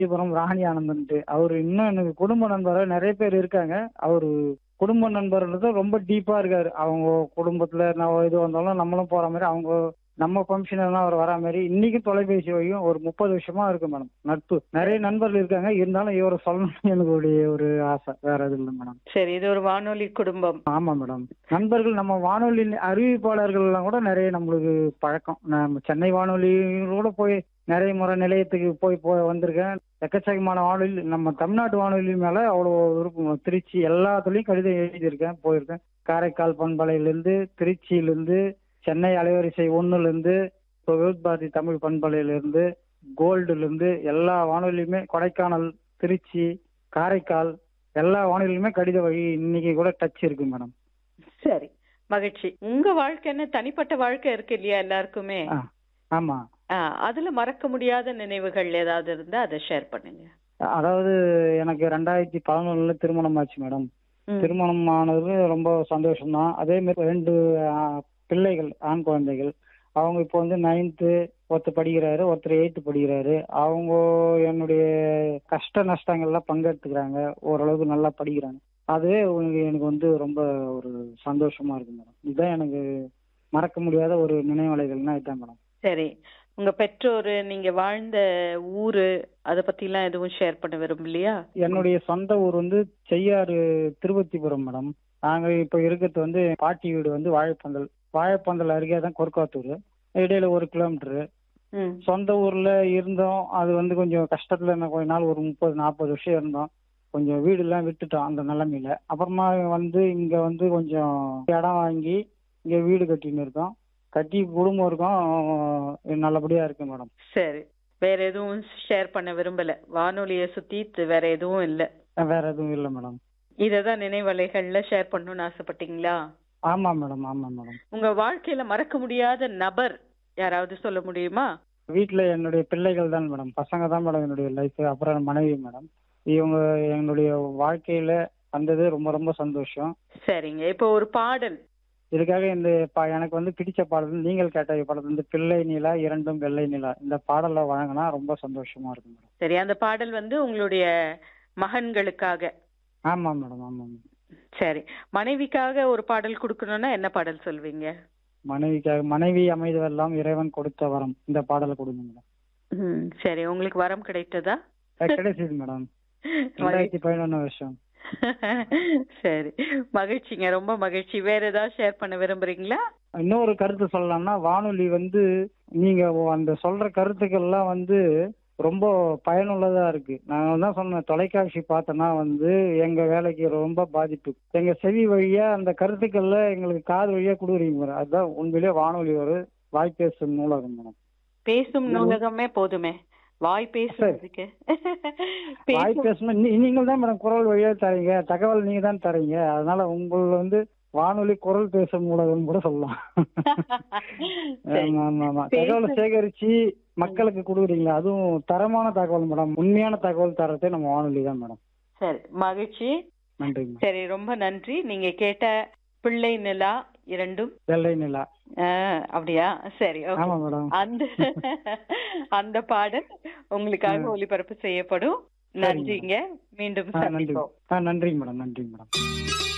காஞ்சிபுரம் ராணி ஆனந்தன்ட்டு அவரு இன்னும் எனக்கு குடும்ப நண்பரா நிறைய பேர் இருக்காங்க அவரு குடும்ப நண்பர்ன்றது ரொம்ப டீப்பா இருக்காரு அவங்க குடும்பத்துல நான் இது வந்தாலும் நம்மளும் போற மாதிரி அவங்க நம்ம ஃபங்க்ஷன் அவர் வரா மாதிரி இன்னைக்கும் தொலைபேசி வழியும் ஒரு முப்பது வருஷமா இருக்கு மேடம் நட்பு நிறைய நண்பர்கள் இருக்காங்க இருந்தாலும் இவரை சொல்லணும்னு எனக்கு ஒரு ஒரு ஆசை வேற எதுவும் இல்லை மேடம் சரி இது ஒரு வானொலி குடும்பம் ஆமா மேடம் நண்பர்கள் நம்ம வானொலி அறிவிப்பாளர்கள் எல்லாம் கூட நிறைய நம்மளுக்கு பழக்கம் நம்ம சென்னை வானொலி கூட போய் நிறைய முறை நிலையத்துக்கு போய் போய் வந்திருக்கேன் எக்கச்சக்கமான வானொலி நம்ம தமிழ்நாட்டு வானொலி மேல அவ்வளோ விருப்பம் திருச்சி எல்லாத்துலயும் கடிதம் எழுதியிருக்கேன் போயிருக்கேன் காரைக்கால் பண்பலையிலேருந்து திருச்சியிலேருந்து சென்னை அலைவரிசை ஒன்றுலேருந்து இப்போ விருத்பாரதி தமிழ் பண்பலையிலேருந்து கோல்டுலேருந்து எல்லா வானொலியுமே கொடைக்கானல் திருச்சி காரைக்கால் எல்லா வானொலியுமே கடித வழி இன்னைக்கு கூட டச் இருக்கு மேடம் சரி மகிழ்ச்சி உங்க வாழ்க்கைன்னு தனிப்பட்ட வாழ்க்கை இருக்கு இல்லையா எல்லாருக்குமே ஆ ஆமா ஆ, அதுல மறக்க முடியாத நினைவுகள் ஏதாவது இருந்தா அதை ஷேர் பண்ணுங்க அதாவது எனக்கு ரெண்டாயிரத்தி பதினொன்னுல திருமணம் ஆச்சு மேடம் ம். திருமணம் ஆனது ரொம்ப சந்தோஷம் தான் அதே மாதிரி ரெண்டு ஆ, பிள்ளைகள் ஆண் குழந்தைகள் அவங்க இப்போ வந்து நைன்த்து ஒருத்தர் படிக்கிறாரு ஒருத்தர் எயித்து படிக்கிறாரு அவங்க என்னுடைய கஷ்ட நஷ்டங்கள்லாம் பங்கெடுத்துக்கிறாங்க ஓரளவுக்கு நல்லா படிக்கிறாங்க அதுவே உனக்கு எனக்கு வந்து ரொம்ப ஒரு சந்தோஷமா இருக்கு மேடம் இதுதான் எனக்கு மறக்க முடியாத ஒரு நினைவலைகள்னா இதுதான் மேடம் சரி உங்க பெற்றோர் நீங்க வாழ்ந்த ஊரு அத பத்தி எல்லாம் எதுவும் ஷேர் பண்ண விரும்பலையா என்னுடைய சொந்த ஊர் வந்து செய்யாறு திருவத்திபுரம் மேடம் நாங்க இப்ப இருக்கிறது வந்து பாட்டி வீடு வந்து வாழைப்பந்தல் வாழைப்பந்தல் அருகே தான் கொர்க்காத்தூர் இடையில ஒரு கிலோமீட்டரு ம் சொந்த ஊர்ல இருந்தோம் அது வந்து கொஞ்சம் கஷ்டத்துல இருந்தோம் கொஞ்ச நாள் ஒரு முப்பது நாற்பது வருஷம் இருந்தோம் கொஞ்சம் வீடெல்லாம் விட்டுட்டோம் அந்த நிலைமையில அப்புறமா வந்து இங்க வந்து கொஞ்சம் இடம் வாங்கி இங்க வீடு கட்டின்னு இருக்கோம் கட்டி குடும்பம் இருக்கோம் நல்லபடியா இருக்கு மேடம் சரி வேற எதுவும் ஷேர் பண்ண விரும்பல வானொலியை சுத்தி து- வேற எதுவும் இல்ல வேற எதுவும் இல்லை மேடம் இததான் நினைவலைகள்ல ஷேர் பண்ணணும்னு ஆசைப்பட்டீங்களா ஆமா மேடம் ஆமா மேடம் உங்க வாழ்க்கையில மறக்க முடியாத நபர் யாராவது சொல்ல முடியுமா வீட்டில் என்னுடைய பிள்ளைகள் தான் மேடம் பசங்க தான் மேடம் என்னுடைய லைஃப் அப்புறம் மனைவி மேடம் இவங்க என்னுடைய வாழ்க்கையில வந்தது ரொம்ப ரொம்ப சந்தோஷம் சரிங்க இப்போ ஒரு பாடல் இதுக்காக இந்த ப- எனக்கு வந்து பிடிச்ச பாடல் நீங்கள் கேட்ட படத்துல வந்து பிள்ளை நிலா இரண்டும் வெள்ளை நிலா இந்த பாடலை வழங்கினா ரொம்ப சந்தோஷமா இருக்கும் மேடம் சரி அந்த பாடல் வந்து உங்களுடைய மகன்களுக்காக ஆமா மேடம் ஆமா மேடம் சரி மனைவிக்காக ஒரு பாடல் கொடுக்கணும்னா என்ன பாடல் சொல்வீங்க மனைவிக்காக மனைவி அமைதவெல்லாம் இறைவன் கொடுத்த வரம் இந்த பாடலை கொடுங்க மேடம் ம், சரி உங்களுக்கு வரம் கிடைத்ததா அஹ் கிடைச்சது மேடம் ரெண்டாயிரத்தி பதினொன்று வருஷம் சரி மகிழ்ச்சிங்க ரொம்ப மகிழ்ச்சி வேற ஏதாவது ஷேர் பண்ண விரும்புறீங்களா இன்னொரு கருத்து சொல்லலாம்னா வானொலி வந்து நீங்க அந்த சொல்ற கருத்துக்கள்லாம் வந்து ரொம்ப பயனுள்ளதா இருக்கு நான் தான் சொன்னேன் தொலைக்காட்சி பார்த்தேன்னா வந்து எங்க வேலைக்கு ரொம்ப பாதிப்பு எங்க செவி வழியா அந்த கருத்துக்கள்ல எங்களுக்கு காது வழியா கொடுக்குறீங்க மேடம் அதுதான் உண்மையிலேயே வானொலி ஒரு வாய்ப்பேசும் நூலகம் மேடம் பேசும் நூலகமே போதுமே வாய் பேசுறதுக்கு வாய் பேசும் பேசணும் நீ- நீங்கள் தான் மேடம் குரல் வழியா தரீங்க தகவல் நீங்க தான் தரீங்க அதனால உங்கள வந்து வானொலி குரல் பேசும் ஊடகம் கூட சொல்லலாம் சரி. ஆமா ஆமா ஆமா தகவலை பேசு- சேகரிச்சு மக்களுக்கு கொடுக்குறீங்களா அதுவும் தரமான தகவல் மேடம் உண்மையான தகவல் தரதே நம்ம வானொலி தான் மேடம் சரி மகிழ்ச்சி நன்றி மேடம் சரி ரொம்ப நன்றி நீங்க கேட்ட பிள்ளை நிலா இரண்டும் வெள்ளை நிலா ஆ, அப்படியா சரி okay. ஆமா மேடம் அந்த அந்த பாடல் உங்களுக்காக ஆ. ஒளிபரப்பு செய்யப்படும் சரிங்க. நன்றிங்க மீண்டும் ஆ நன்றி சந்திப்போம் ஆ நன்றிங்க மேடம் நன்றிங்க மேடம்